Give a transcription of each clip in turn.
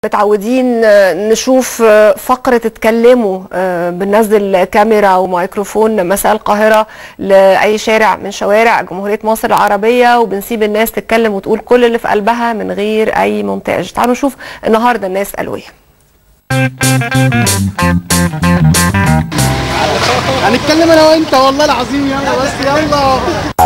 متعودين نشوف فقرة اتكلموا بننزل كاميرا وميكروفون مساء القاهرة لأي شارع من شوارع جمهورية مصر العربية وبنسيب الناس تتكلم وتقول كل اللي في قلبها من غير أي مونتاج تعالوا نشوف النهاردة الناس قالوا ايه هنتكلم انا وانت والله العظيم يلا بس يلا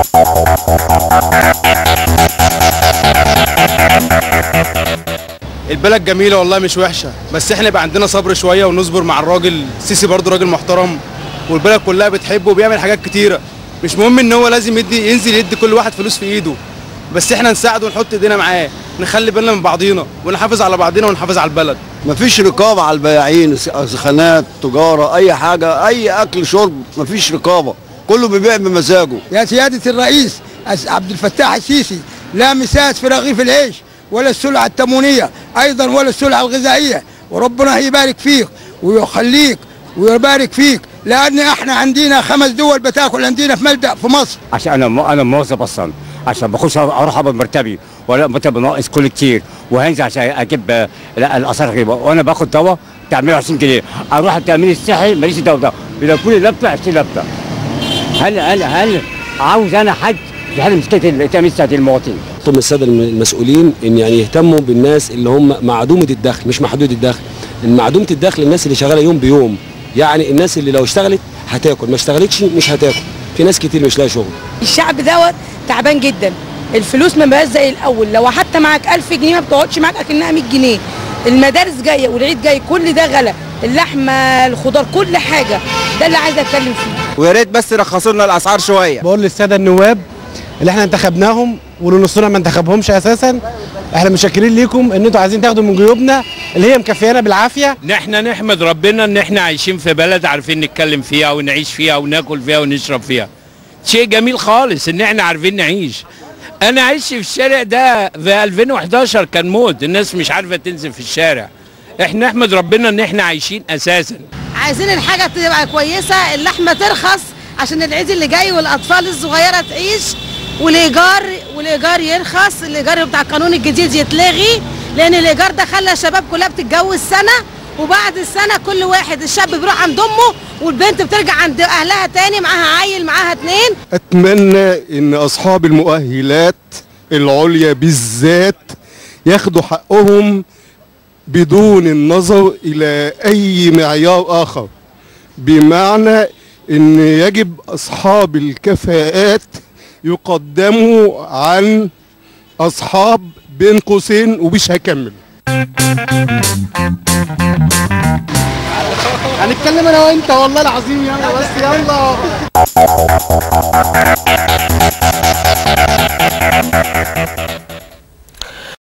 البلد جميلة والله مش وحشة بس احنا يبقى عندنا صبر شوية ونصبر مع الراجل سيسي برضه راجل محترم والبلد كلها بتحبه وبيعمل حاجات كتيرة مش مهم ان هو لازم يدي ينزل يدي كل واحد فلوس في ايده بس احنا نساعده ونحط ايدينا معاه نخلي بالنا من بعضينا ونحافظ على بعضينا ونحافظ على البلد مفيش رقابة على البياعين سخانات تجارة أي حاجة أي أكل شرب مفيش رقابة كله بيبيع بمزاجه يا سيادة الرئيس عبد الفتاح السيسي لا مساس في رغيف العيش ولا السلعة التموينية أيضا ولا السلعة الغذائية وربنا يبارك فيك ويخليك ويبارك فيك لأن احنا عندنا خمس دول بتاكل عندنا في ملجأ في مصر عشان انا م- انا موظف اصلا عشان بخش اروح اقبض مرتبي ولا مرتب ناقص كل كتير وهنزل عشان اجيب آه، لا، الاسعار غريبه وانا باخد دواء بتاع 120 جنيه اروح التامين الصحي ماليش دواء ده بيدوا لي لفه 20 لفه هل هل هل عاوز انا حد يحل مشكله التامين الصحي المواطن طلب الساده المسؤولين ان يعني يهتموا بالناس اللي هم معدومه الدخل مش محدود الدخل ان معدومه الدخل الناس اللي شغاله يوم بيوم يعني الناس اللي لو اشتغلت هتاكل ما اشتغلتش مش هتاكل في ناس كتير مش لاقي شغل الشعب دوت تعبان جدا الفلوس ما بقاش زي الاول لو حتى معاك 1000 جنيه ما بتقعدش معاك اكنها 100 جنيه المدارس جايه والعيد جاي كل ده غلا اللحمه الخضار كل حاجه ده اللي عايزه اتكلم فيه ويا ريت بس يرخصوا لنا الاسعار شوية بقول للساده النواب اللي احنا انتخبناهم واللي نصنا ما انتخبهمش اساسا احنا مشكرين ليكم ان انتوا عايزين تاخدوا من جيوبنا اللي هي مكفيانا بالعافيه ان احنا نحمد ربنا ان احنا عايشين في بلد عارفين نتكلم فيها ونعيش فيها وناكل فيها ونشرب فيها شيء جميل خالص ان احنا عارفين نعيش انا عشت في الشارع ده في 2011 كان موت الناس مش عارفه تنزل في الشارع احنا نحمد ربنا ان احنا عايشين اساسا عايزين الحاجه تبقى كويسه اللحمه ترخص عشان العيد اللي جاي والاطفال الصغيره تعيش والايجار والايجار يرخص الايجار بتاع القانون الجديد يتلغي لان الايجار ده خلى الشباب كلها بتتجوز سنه وبعد السنه كل واحد الشاب بيروح عند امه والبنت بترجع عند اهلها تاني معاها عيل معاها اتنين اتمنى ان اصحاب المؤهلات العليا بالذات ياخدوا حقهم بدون النظر الى اي معيار اخر بمعنى ان يجب اصحاب الكفاءات يقدموا عن اصحاب بين قوسين ومش هكمل هنتكلم انا وانت والله العظيم يلا بس يلا